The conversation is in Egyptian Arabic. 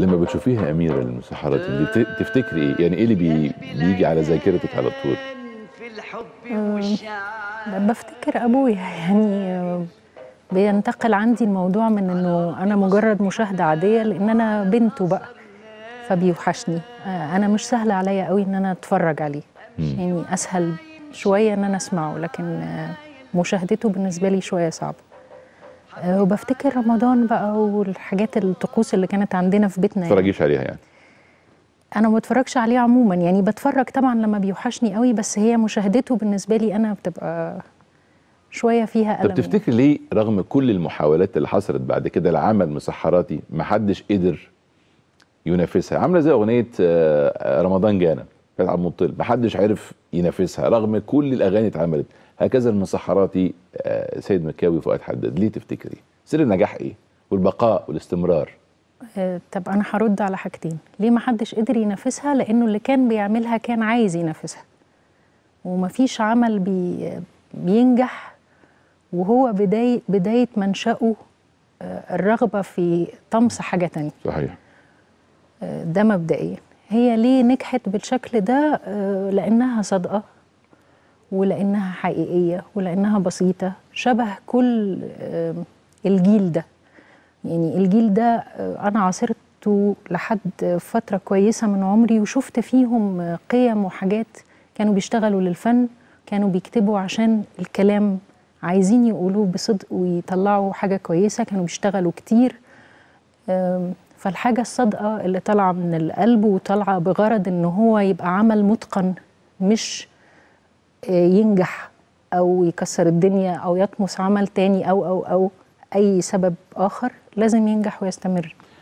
لما بتشوفيها اميره المسحرات دي بت- تفتكري ايه يعني ايه اللي بي... بيجي على ذاكرتك على طول بفتكر ابويا يعني آه، بينتقل عندي الموضوع من انه انا مجرد مشاهده عاديه لان انا بنته بقى فبيوحشني آه، انا مش سهل عليا قوي ان انا اتفرج عليه يعني اسهل شويه ان انا اسمعه لكن آه، مشاهدته بالنسبه لي شويه صعبه آه، وبفتكر رمضان بقى والحاجات الطقوس اللي كانت عندنا في بيتنا ما يعني. تتفرجيش عليها يعني انا ما بتفرجش عليه عموما يعني بتفرج طبعا لما بيوحشني قوي بس هي مشاهدته بالنسبه لي انا بتبقى شويه فيها طب الم تفتكر ليه رغم كل المحاولات اللي حصلت بعد كده لعمل مسحراتي ما حدش قدر ينافسها عامله زي اغنيه آه، رمضان جانا بتاعت عبد المطلب ما حدش عرف ينافسها رغم كل الاغاني اتعملت هكذا المسحراتي آه، سيد مكاوي وفؤاد حداد ليه تفتكري سر النجاح ايه والبقاء والاستمرار آه، طب انا هرد على حاجتين ليه ما حدش قدر ينافسها لانه اللي كان بيعملها كان عايز ينافسها ومفيش عمل بي بينجح وهو بداية بداية منشأه آه، الرغبة في طمس حاجة تانية صحيح آه، ده مبدئيا هي ليه نجحت بالشكل ده آه، لأنها صادقة ولأنها حقيقية ولأنها بسيطة شبه كل آه، الجيل ده يعني الجيل ده آه، أنا عاصرته لحد فترة كويسة من عمري وشفت فيهم آه، قيم وحاجات كانوا بيشتغلوا للفن كانوا بيكتبوا عشان الكلام عايزين يقولوه بصدق ويطلعوا حاجة كويسة كانوا بيشتغلوا كتير آم، فالحاجة الصادقة اللي طالعة من القلب وطالعة بغرض إن هو يبقى عمل متقن مش آه، ينجح أو يكسر الدنيا أو يطمس عمل تاني أو أو أو أي سبب آخر لازم ينجح ويستمر